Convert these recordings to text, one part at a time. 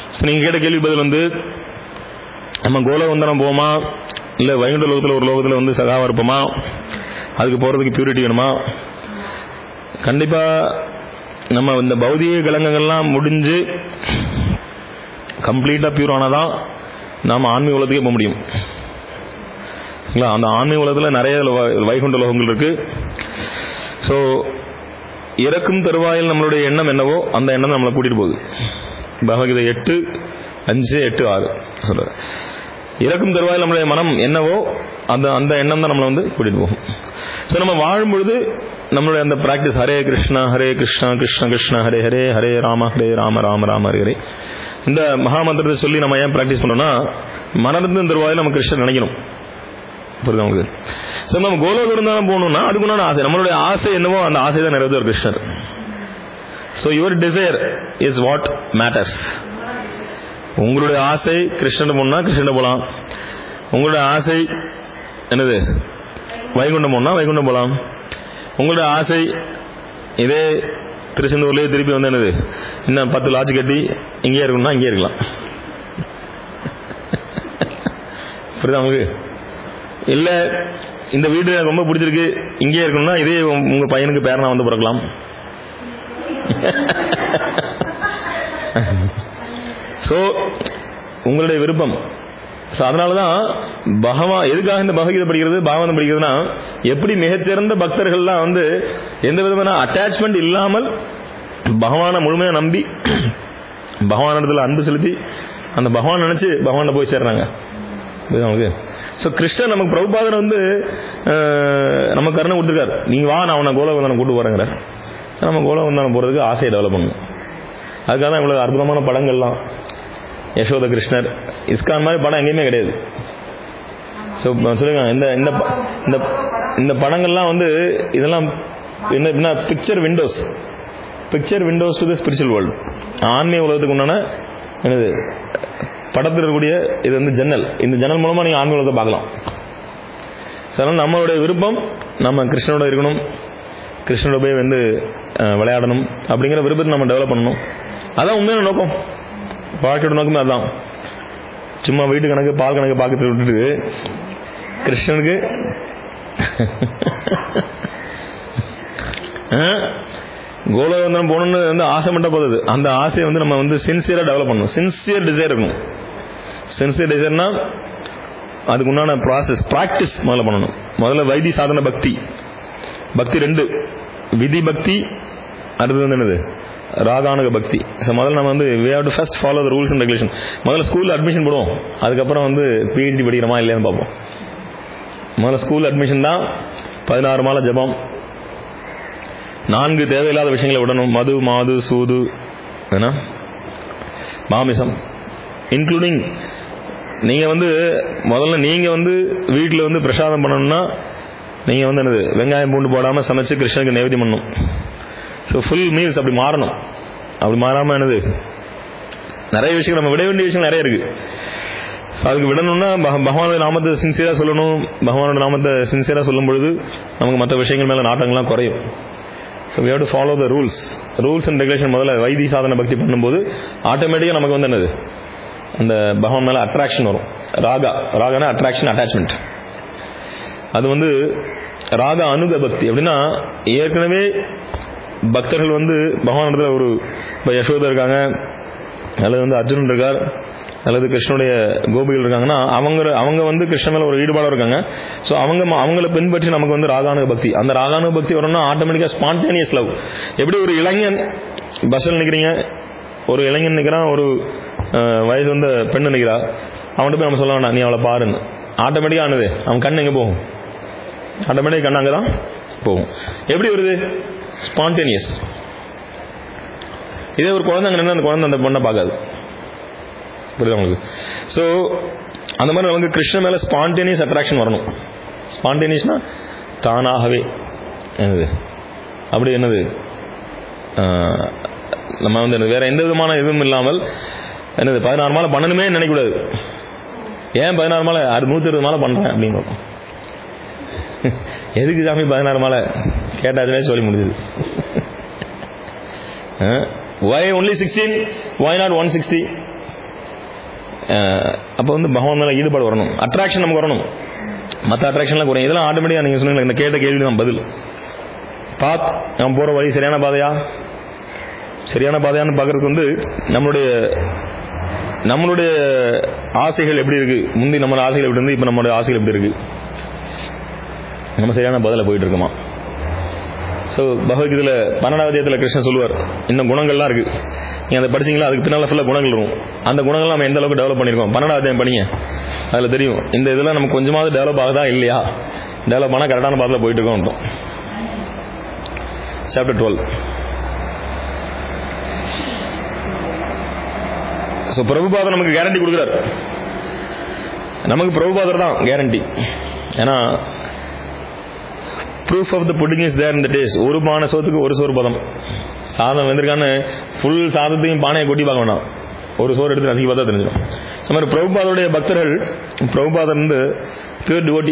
So, நீங்க கேட்ட கேள்வி பதில் வந்து நம்ம கோலவந்தனம் போமா இல்ல வைகுண்ட லோகத்தில் ஒரு லோகத்தில் வந்து சகாவா இருப்போமா அதுக்கு போறதுக்கு பியூரிட்டி வேணுமா கண்டிப்பா நம்ம இந்த பௌதிக கலங்கங்கள்லாம் முடிஞ்சு கம்ப்ளீட்டா பியூர் ஆனாதான் நாம ஆன்மீக உலகத்துக்கே போக முடியும் சரிங்களா அந்த ஆன்மீக உலகத்தில் நிறைய வ- வைகுண்ட லோகங்கள் இருக்கு ஸோ இறக்கும் தருவாயில் நம்மளுடைய எண்ணம் என்னவோ அந்த எண்ணம் நம்மளை கூட்டிட்டு போகுது பகவத்கீதை எட்டு அஞ்சு எட்டு ஆறு சொல்ற இறக்கும் தருவாயில் நம்மளுடைய மனம் என்னவோ அந்த அந்த எண்ணம் தான் நம்மளை வந்து கூட்டிட்டு போகும் ஸோ நம்ம வாழும் பொழுது நம்மளுடைய அந்த பிராக்டிஸ் ஹரே கிருஷ்ணா ஹரே கிருஷ்ணா கிருஷ்ண கிருஷ்ண ஹரே ஹரே ஹரே ராம ஹரே ராம ராம ராம ஹரே ஹரே இந்த மகாமந்திரத்தை சொல்லி நம்ம ஏன் பிராக்டிஸ் பண்ணோம்னா மனதின் தருவாயில் நம்ம கிருஷ்ணன் நினைக்கணும் புரியுதா உங்களுக்கு ஸோ நம்ம கோலோக இருந்தாலும் போகணும்னா அதுக்குண்டான ஆசை நம்மளுடைய ஆசை என்னவோ அந்த ஆசை தான் நிறைவேற்ற Krishnar so your desire is what matters உங்களுடைய ஆசை கிருஷ்ணன் போனா கிருஷ்ணன் போகலாம் உங்களுடைய ஆசை என்னது வைகுண்டம் போனா வைகுண்டம் போகலாம் உங்களுடைய ஆசை இதே திருச்செந்தூர்லயே திருப்பி வந்து என்னது இன்னும் பத்து லாட்ஜ் கட்டி இங்கேயே இருக்கணும்னா இங்கேயே இருக்கலாம் புரியுதா உங்களுக்கு இல்ல இந்த வீடு எனக்கு ரொம்ப பிடிச்சிருக்கு இங்கேயே இருக்கணும்னா இதே உங்க- உங்க பையனுக்கு பேரனா வந்து பிறக்கலாம் சோ உங்களுடைய விருப்பம் ஸோ அதனால தான் பகவா எதுக்காக இந்த பகவீதை படிக்கிறது பாகவதம் படிக்கிறதுனா எப்படி மிகச்சிறந்த பக்தர்கள்லாம் வந்து எந்த விதமான அட்டாச்மெண்ட் இல்லாமல் பகவானை முழுமையாக நம்பி பகவானிடத்தில் அன்பு செலுத்தி அந்த பகவான் நினைச்சு பகவானை போய் சேர்றாங்க புரியுதா உங்களுக்கு ஸோ கிருஷ்ணன் நமக்கு பிரபுபாதர் வந்து அஹ், நமக்கு கருணை கொடுத்துருக்காரு நீங்க வா நான் உன்னை கோலவந்தனம் கூட்டு போறேங்கிறார் So, நம்ம கோலவந்தனம் போறதுக்கு ஆசையை டெவலப் பண்ணணும் அதுக்காக தான் இவ்வளவு அற்புதமான படங்கள்லாம் யசோத கிருஷ்ணர் இஸ்கான் மாதிரி படம் எங்கேயுமே கிடையாது ஸோ சொல்லுங்க இந்த இந்த ப- இந்த இந்த படங்கள்லாம் வந்து இதெல்லாம் என்ன என்ன picture windows picture windows to the spiritual world ஆன்மீக உலகத்துக்கு உண்டான என்னது படத்தில் இருக்கக்கூடிய இது வந்து ஜன்னல் இந்த ஜன்னல் மூலமா நீங்க ஆன்மீக உலகத்தை பார்க்கலாம் So, அதனால நம்மளுடைய விருப்பம் நம்ம கிருஷ்ணனோட இருக்கணும் கிருஷ்ணனோட போய் வந்து அஹ், விளையாடணும் அப்படிங்கிற விருப்பத்தை நம்ம டெவலப் பண்ணணும் அதான் உண்மையான நோக்கம் வாழ்க்கையோட நோக்கமே அதான் சும்மா வீட்டு கணக்கு பால் கணக்கு பார்க்கறது விட்டுட்டு கிருஷ்ணனுக்கு கோலவந்தனம் போகணும்னு வந்து ஆசை மட்டும் போகுது அந்த ஆசையை வந்து நம்ம வந்து சின்சியரா டெவலப் பண்ணணும் சின்சியர் டிசைர் இருக்கணும் சின்சியர் டிசைர்னா அதுக்கு உண்டான ப்ராசஸ் ப்ராக்டிஸ் முதல்ல பண்ணணும் முதல்ல வைத்தி சாதன பக்தி பக்தி ரெண்டு விதி பக்தி அடுத்தது வந்து என்னது ராகானுக பக்தி ஸோ முதல்ல நம்ம வந்து we have to first follow the rules and regulation முதல்ல ஸ்கூலில் அட்மிஷன் போடுவோம் அதுக்கப்புறம் வந்து பிஹெச்டி படிக்கிறோமா இல்லையான்னு பார்ப்போம் முதல்ல ஸ்கூல் அட்மிஷன் தான் பதினாறு மாலை ஜெபம் நான்கு தேவையில்லாத விஷயங்களை விடணும் மது மாது சூது என்ன மாமிசம் இன்க்ளூடிங் நீங்க வந்து முதல்ல நீங்க வந்து வீட்டில் வந்து பிரசாதம் பண்ணணும்னா நீங்க வந்து என்னது வெங்காயம் பூண்டு போடாம சமைச்சு கிருஷ்ணனுக்கு நைவேத்தியம் பண்ணணும் ஸோ ஃபுல் மீல்ஸ் அப்படி மாறணும் அப்படி மாறாம என்னது நிறைய விஷயங்கள் நம்ம விட வேண்டிய விஷயம் நிறைய இருக்கு ஸோ அதுக்கு விடணும்னா பக- பகவானோட நாமத்தை சின்சியரா சொல்லணும் பகவானோட நாமத்தை சின்சியரா சொல்லும் பொழுது நமக்கு மற்ற விஷயங்கள் மேல நாட்டங்கள்லாம் குறையும் so we have to follow the rules rules and regulation முதல்ல வைத்தி சாதன பக்தி பண்ணும்போது ஆட்டோமேட்டிக்காக நமக்கு வந்து என்னது அந்த பகவான் மேல அட்ராக்ஷன் வரும் ராகா ராகானா அட்ராக்ஷன் அட்டாச்மெண்ட் அது வந்து ராக அனுக பக்தி அப்படின்னா ஏற்கனவே பக்தர்கள் வந்து பகவானிடத்துல ஒரு இப்போ யசோதா இருக்காங்க அல்லது வந்து அர்ஜுனன் இருக்கார் அல்லது கிருஷ்ணனுடைய கோபிகள் இருக்காங்கன்னா அவங்க அவங்க வந்து கிருஷ்ணன் மேல ஒரு ஈடுபாடு இருக்காங்க ஸோ அவங்க ம- அவங்கள பின்பற்றி நமக்கு வந்து ராகானுக பக்தி அந்த ராகானுக பக்தி வரணும்னா ஆட்டோமேட்டிக்கா ஸ்பான்டேனியஸ் லவ் எப்படி ஒரு இளைஞன் பஸ்ஸில் நிற்கிறீங்க ஒரு இளைஞன் நிற்கிறான் ஒரு அஹ், வயசு வந்த பெண்ணு நிற்கிறா அவன்கிட்ட போய் நம்ம சொல்ல வேண்டாம் நீ அவளை பாருன்னு ஆட்டோமேட்டிக்கா ஆனது அவன் கண் எங்க போகும் ஆட்டோமேட்டிக் கண் அங்கே தான் போகும் எப்படி வருது ஸ்பான்டேனியஸ் இதே ஒரு குழந்தை அங்கே நின்று அந்த குழந்தை அந்த பொண்ணை பார்க்காது புரியுதா உங்களுக்கு ஸோ அந்த மாதிரி நமக்கு கிருஷ்ண மேல ஸ்பான்டேனியஸ் அட்ராக்ஷன் வரணும் ஸ்பான்டேனியஸ்னா தானாகவே என்னது அப்படி என்னது ஆஹ், நம்ம வந்து என்னது, வேற எந்த விதமான இதுவும் இல்லாமல் என்னது பதினாறு மாலை பண்ணணுமே நினைக்கக்கூடாது ஏன் பதினாறு மாலை அது நூற்றி இருபது மாலை பண்றேன் அப்படின்னு பார்ப்போம். எதுக்கு சாமி பதினாறு மாலை கேட்டாச்சுமே சொல்லி முடிஞ்சது why only sixteen why not one sixty அப்போ வந்து பகவான் மேலே ஈடுபாடு வரணும் அட்ராக்ஷன் நமக்கு வரணும் மற்ற அட்ராக்ஷன்லாம் குறையும் இதெல்லாம் ஆட்டோமேட்டிக்காக நீங்கள் சொன்னீங்க இந்த கேட்ட கேள்வி தான் பதில் பாத் நம்ம போகிற வழி சரியான பாதையா சரியான பாதையான்னு பார்க்கறதுக்கு வந்து நம்மளுடைய நம்மளுடைய ஆசைகள் எப்படி இருக்கு முந்தி நம்ம ஆசைகள் எப்படி இருந்து இப்போ நம்மளுடைய ஆசைகள் எப்படி இருக்கு நம்ம சரியான பதில போயிட்டு இருக்கோமா ஸோ பகவத்கீதையில் பன்னெண்டாவது அத்தியாயத்தில் கிருஷ்ணன் சொல்லுவார் இன்னும் குணங்கள்லாம் இருக்கு நீங்கள் அதை படிச்சீங்களா அதுக்கு பின்னால் ஃபுல்லாக குணங்கள் இருக்கும் அந்த குணங்கள் நம்ம எந்த அளவுக்கு டெவலப் பண்ணியிருக்கோம் பன்னெண்டாவது அத்தியாயம் படிங்க அதில் தெரியும் இந்த இதெல்லாம் நம்ம கொஞ்சமாவது டெவலப் ஆகுதா இல்லையா டெவலப் ஆனால் கரெக்டான பாதையில் போயிட்டு இருக்கோம் சாப்டர் டுவெல் ஸோ பிரபுபாதர் நமக்கு கேரண்டி கொடுக்குறாரு நமக்கு பிரபுபாதர் தான் கேரண்டி ஏன்னா proof of the pudding is there இந்த டேஸ்ட் ஒரு பானை சோத்துக்கு ஒரு சோறு பதம் சாதம் வந்திருக்கான்னு ஃபுல் சாதத்தையும் பானையை கொட்டி பார்க்க வேண்டாம் ஒரு சோறு எடுத்து நசுக்கி பார்த்தா தெரிஞ்சிடும் ஸோ மாதிரி பிரபுபாதருடைய பக்தர்கள் பிரபுபாதர் வந்து pure devotee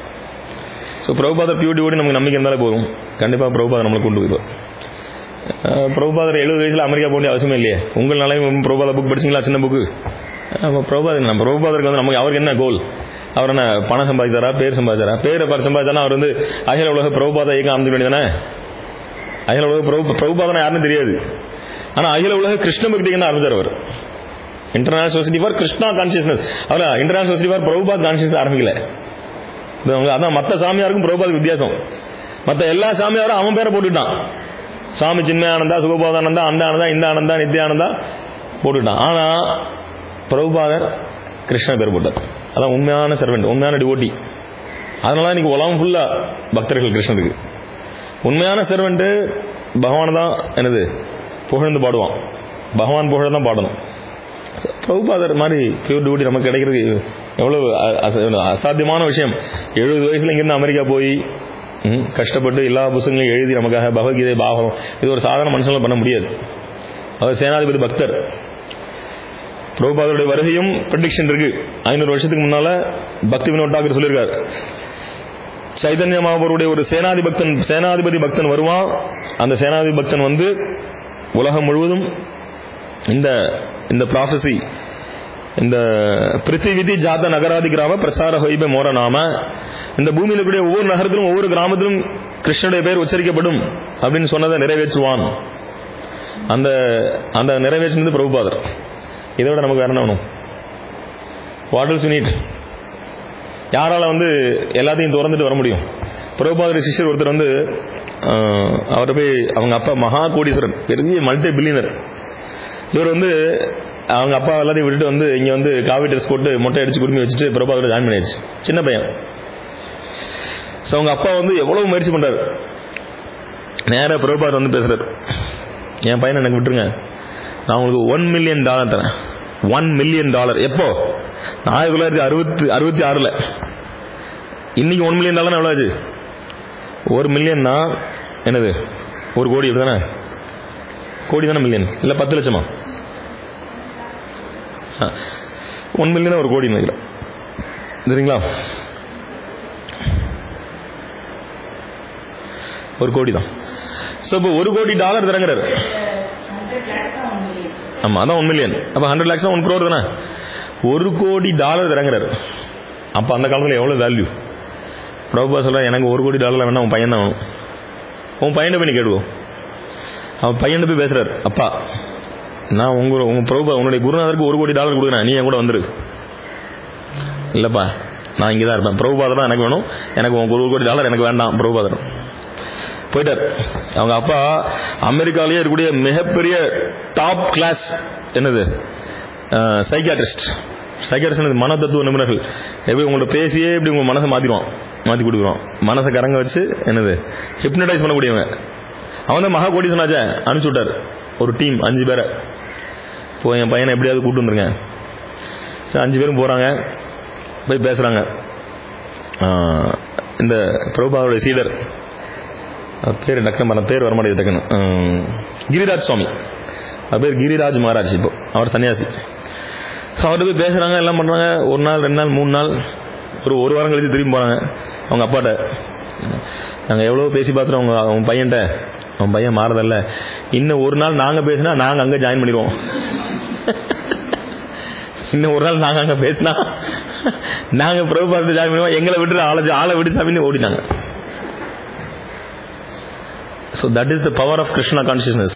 so Prabhupadar pure devotee நமக்கு நம்பிக்கை இருந்தாலே போதும் கண்டிப்பாக பிரபுபாதர் நம்மளை கொண்டு போயிடுவார் பிரபுபாதர் எழுபது வயசில் அமெரிக்கா போக வேண்டிய அவசியமே இல்லையே உங்கள் நாளையும் பிரபுபாதர் புக் படிச்சிங்களா சின்ன புக்கு பிரபுபாதர் நம்ம பிரபுபாதருக்கு வந்து நமக்கு அவருக்கு என்ன கோல் அவர் என்ன பணம் சம்பாதித்தாரா பேர் சம்பாதிச்சாரா பேரை பார் சம்பாதிச்சானா அவர் வந்து அகில உலக பிரபுபாத இயக்கம் அமைக்க வேண்டியதானே அகில உலக பிரபு பிரபுபாதனா யாருன்னு தெரியாது ஆனா அகில உலக கிருஷ்ண பக்திக்கு ஆரம்பிச்சார் அவர் international society for Krishna consciousness அவர் international society for Prabhupad conscious ஆரம்பிக்கல அதான் மற்ற சாமியாருக்கும் பிரபுபாத் வித்தியாசம் மற்ற எல்லா சாமியாரும் அவன் பேரை போட்டுட்டான் சுவாமி சின்மயானந்தா சுகபோதானந்தா அந்த ஆனந்தா இந்த ஆனந்தா நித்யானந்தா போட்டுட்டான் ஆனா பிரபுபாதர் கிருஷ்ண பேர் போட்டார் அதான் உண்மையான சர்வெண்ட் உண்மையான டிவோட்டி அதனால இன்னைக்கு உலகம் ஃபுல்லா பக்தர்கள் கிருஷ்ணருக்கு உண்மையான சர்வெண்ட் பகவான் தான் என்னது புகழ்ந்து பாடுவான் பகவான் புகழ தான் பாடணும் பிரபுபாதர் மாதிரி பியூர் டியூட்டி நமக்கு கிடைக்கிறது எவ்வளவு அசாத்தியமான விஷயம் எழுபது வயசுல இங்கிருந்து அமெரிக்கா போய் கஷ்டப்பட்டு எல்லா புத்தகங்களையும் எழுதி நமக்காக பகவத்கீதை பாகம் இது ஒரு சாதாரண மனுஷனால பண்ண முடியாது அவர் சேனாதிபதி பக்தர் பிரபுபாதருடைய வருகையும் ப்ரெடிக்ஷன் இருக்கு ஐநூறு வருஷத்துக்கு முன்னால பக்தி வினோட் டாக்கர் சொல்லியிருக்காரு சைதன்ய மகாபருடைய ஒரு சேனாதி பக்தன் சேனாதிபதி பக்தன் வருவான் அந்த சேனாதிபதி பக்தன் வந்து உலகம் முழுவதும் இந்த இந்த ப்ராசஸி இந்த பிருத்திவிதி ஜாத நகராதி கிராம பிரசார ஹொய்ப மோர நாம இந்த பூமியில் கூடிய ஒவ்வொரு நகரத்திலும் ஒவ்வொரு கிராமத்திலும் கிருஷ்ணனுடைய பேர் உச்சரிக்கப்படும் அப்படின்னு சொன்னதை நிறைவேற்றுவான் அந்த அந்த நிறைவேற்றினது பிரபுபாதர் இதோட நமக்கு வேற என்ன வேணும் வாட்டர்ஸ் யூனிட் யாரால வந்து எல்லாத்தையும் திறந்துட்டு வர முடியும் பிரபுபாதர் சிஷ்யர் ஒருத்தர் வந்து அவரை போய் அவங்க அப்பா மகா கோடீஸ்வரன் பெரிய மல்டி பில்லியனர் இவர் வந்து அவங்க அப்பா எல்லாத்தையும் விட்டுட்டு வந்து இங்க வந்து காவி ட்ரெஸ் போட்டு மொட்டை அடிச்சு குடுமி வச்சுட்டு பிரபாகர் ஜாயின் பண்ணியாச்சு சின்ன பையன் ஸோ அவங்க அப்பா வந்து எவ்வளவு முயற்சி பண்றாரு நேராக பிரபாகர் வந்து பேசுறாரு என் பையனை எனக்கு விட்டுருங்க நான் உங்களுக்கு ஒன் மில்லியன் டாலர் தரேன் ஒன் மில்லியன் டாலர் எப்போ ஆயிரத்தி தொள்ளாயிரத்தி அறுபத்தி அறுபத்தி ஆறுல இன்னைக்கு ஒன் மில்லியன் டாலர் எவ்வளோ ஆச்சு ஒரு மில்லியன்னா என்னது ஒரு கோடி தானே கோடி தானே மில்லியன் இல்லை பத்து லட்சமா ஒன் மில்லியன் ஒரு கோடி நினைக்கிறேன் சரிங்களா ஒரு கோடி தான் ஸோ இப்போ ஒரு கோடி டாலர் தரங்கிறாரு ஆமா அதான் ஒன் மில்லியன் அப்போ ஹண்ட்ரட் லேக்ஸ் ஒன் க்ரோர் தானே ஒரு கோடி டாலர் தரங்கிறாரு அப்போ அந்த காலத்தில் எவ்வளோ வேல்யூ பிரபா சொல்ல எனக்கு ஒரு கோடி டாலர் வேணா உன் பையன் தான் வேணும் உன் பையனை போய் நீ கேடுவோம் அவன் பையன் போய் பேசுறாரு அப்பா நான் உங்க உங்க பிரபு உன்னுடைய குருநாதருக்கு ஒரு கோடி டாலர் கொடுக்குறேன் நீ என் கூட வந்துரு இல்லப்பா நான் இங்கே தான் இருப்பேன் பிரபுபாதர் தான் எனக்கு வேணும் எனக்கு உங்க ஒரு கோடி டாலர் எனக்கு வேண்டாம் பிரபுபாதர் போயிட்டார் அவங்க அப்பா அமெரிக்காலேயே இருக்கக்கூடிய மிகப்பெரிய டாப் கிளாஸ் என்னது சைக்காட்ரிஸ்ட் சைக்காட்ரிஸ்ட் மன தத்துவ நிபுணர்கள் எப்படி உங்கள்ட்ட பேசியே இப்படி உங்க மனசை மாத்திடுவான் மாத்தி கொடுக்குறோம் மனசை கரங்க வச்சு என்னது ஹிப்னடைஸ் பண்ணக்கூடியவங்க அவன் தான் மகா கோடி சொன்னாச்சே அனுப்பிச்சு விட்டார் ஒரு டீம் அஞ்சு பேரை போய் என் பையனை எப்படியாவது கூட்டு வந்துருங்க சரி அஞ்சு பேரும் போறாங்க போய் பேசுறாங்க இந்த பிரபுபாவுடைய சீடர் பேர் டக்குனு மரம் பேர் வரமாட்டேது டக்குன்னு கிரிராஜ் சுவாமி அவர் பேர் கிரிராஜ் மகாராஜ் இப்போ அவர் சன்னியாசி ஸோ அவர்கிட்ட போய் பேசுறாங்க எல்லாம் பண்றாங்க ஒரு நாள் ரெண்டு நாள் மூணு நாள் ஒரு ஒரு வாரம் கழிச்சு திரும்பி போறாங்க அவங்க அப்பாட்ட நாங்கள் எவ்வளோ பேசி பார்த்துறோம் அவங்க அவங்க பையன்ட்ட அவன் பையன் மாறதில்ல இன்னும் ஒரு நாள் நாங்கள் பேசினா நாங்கள் அங்கே ஜாயின் பண்ணிடுவோம் இன்னும் ஒரு நாள் நாங்க அங்க பேசினா நாங்க பிரபுபாதத்தை ஜாயின் பண்ணுவோம் எங்களை விட்டு ஆளை ஆளை விட்டு சாமின்னு ஓடினாங்க so that is the power of Krishna consciousness